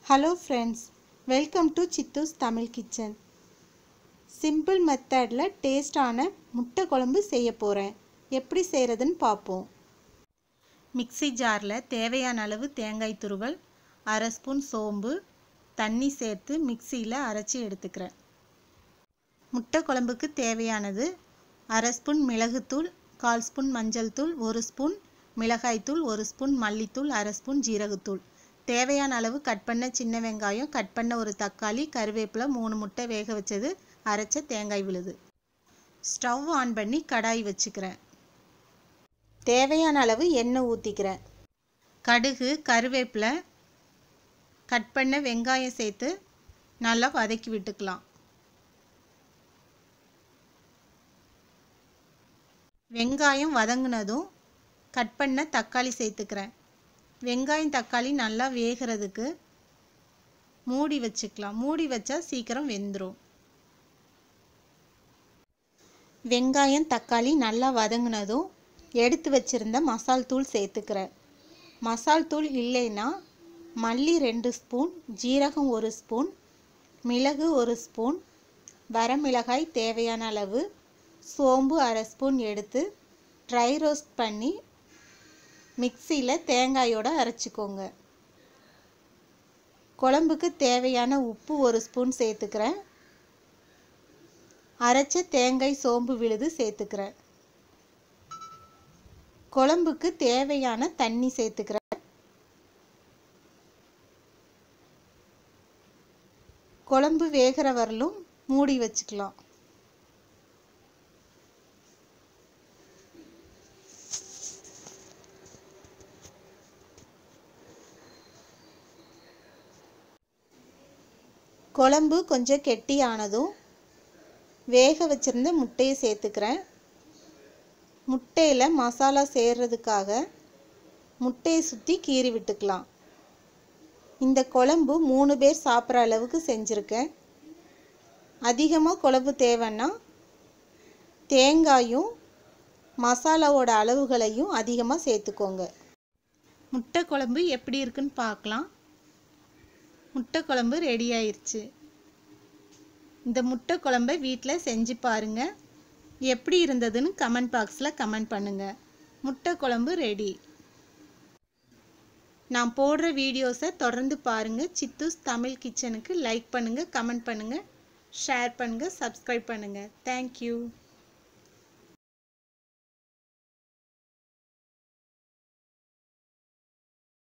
hello friends welcome to Chithu's Tamil kitchen simple மெத்தடில் டேஸ்டான முட்டை குழம்பு செய்ய போகிறேன் எப்படி செய்கிறதுன்னு பார்ப்போம் மிக்ஸி ஜாரில் தேவையான அளவு தேங்காய் துருவல் அரை ஸ்பூன் சோம்பு தண்ணி சேர்த்து மிக்சியில் அரைச்சி எடுத்துக்கிறேன் முட்டை குழம்புக்கு தேவையானது அரை ஸ்பூன் மிளகுத்தூள் கால் ஸ்பூன் மஞ்சள் தூள் ஒரு ஸ்பூன் மிளகாய்த்தூள் ஒரு ஸ்பூன் மல்லித்தூள் அரை ஸ்பூன் ஜீரகத்தூள் தேவையான அளவு கட் பண்ண சின்ன வெங்காயம் கட் பண்ண ஒரு தக்காளி கருவேப்பிலை மூணு முட்டை வேக வச்சது அரைச்ச தேங்காய் விழுது ஸ்டவ் ஆன் பண்ணி கடாய் வச்சுக்கிறேன் தேவையான அளவு எண்ணெய் ஊற்றிக்கிறேன் கடுகு கருவேப்பிலை கட் பண்ண வெங்காயம் சேர்த்து நல்லா வதக்கி விட்டுக்கலாம் வெங்காயம் வதங்கினதும் கட் பண்ண தக்காளி சேர்த்துக்கிறேன் வெங்காயம் தக்காளி நல்லா வேகிறதுக்கு மூடி வச்சுக்கலாம் மூடி வச்சா சீக்கிரம் வெந்துடும் வெங்காயம் தக்காளி நல்லா வதங்கினதும் எடுத்து வச்சுருந்த மசால் தூள் சேர்த்துக்கிறேன் மசால் தூள் இல்லைன்னா மல்லி ரெண்டு ஸ்பூன் ஜீரகம் ஒரு ஸ்பூன் மிளகு ஒரு ஸ்பூன் வரமிளகாய் தேவையான அளவு சோம்பு அரை ஸ்பூன் எடுத்து ட்ரை ரோஸ்ட் பண்ணி மிக்சியில் தேங்காயோடு அரைச்சிக்கோங்க குழம்புக்கு தேவையான உப்பு ஒரு ஸ்பூன் சேர்த்துக்கிறேன் அரைச்ச தேங்காய் சோம்பு விழுது சேர்த்துக்கிறேன் குழம்புக்கு தேவையான தண்ணி சேர்த்துக்கிறேன் குழம்பு வேகிற வரலும் மூடி வச்சுக்கலாம் குழம்பு கொஞ்சம் கெட்டியானதும் வேக வச்சுருந்த முட்டையை சேர்த்துக்கிறேன் முட்டையில் மசாலா சேர்றதுக்காக முட்டையை சுற்றி கீறி விட்டுக்கலாம் இந்த குழம்பு மூணு பேர் சாப்பிட்ற அளவுக்கு செஞ்சுருக்கேன் அதிகமாக குழம்பு தேவைன்னா தேங்காயும் மசாலாவோட அளவுகளையும் அதிகமாக சேர்த்துக்கோங்க முட்டை குழம்பு எப்படி இருக்குன்னு பார்க்கலாம் முட்டை குழம்பு ரெடி ஆயிடுச்சு இந்த முட்டை குழம்பை வீட்டில் செஞ்சு பாருங்கள் எப்படி இருந்ததுன்னு கமெண்ட் பாக்ஸில் கமெண்ட் பண்ணுங்கள் முட்டை குழம்பு ரெடி நான் போடுற வீடியோஸை தொடர்ந்து பாருங்கள் சித்தூஸ் தமிழ் கிச்சனுக்கு லைக் பண்ணுங்கள் கமெண்ட் பண்ணுங்கள் ஷேர் பண்ணுங்கள் சப்ஸ்கிரைப் பண்ணுங்கள் தேங்க்யூ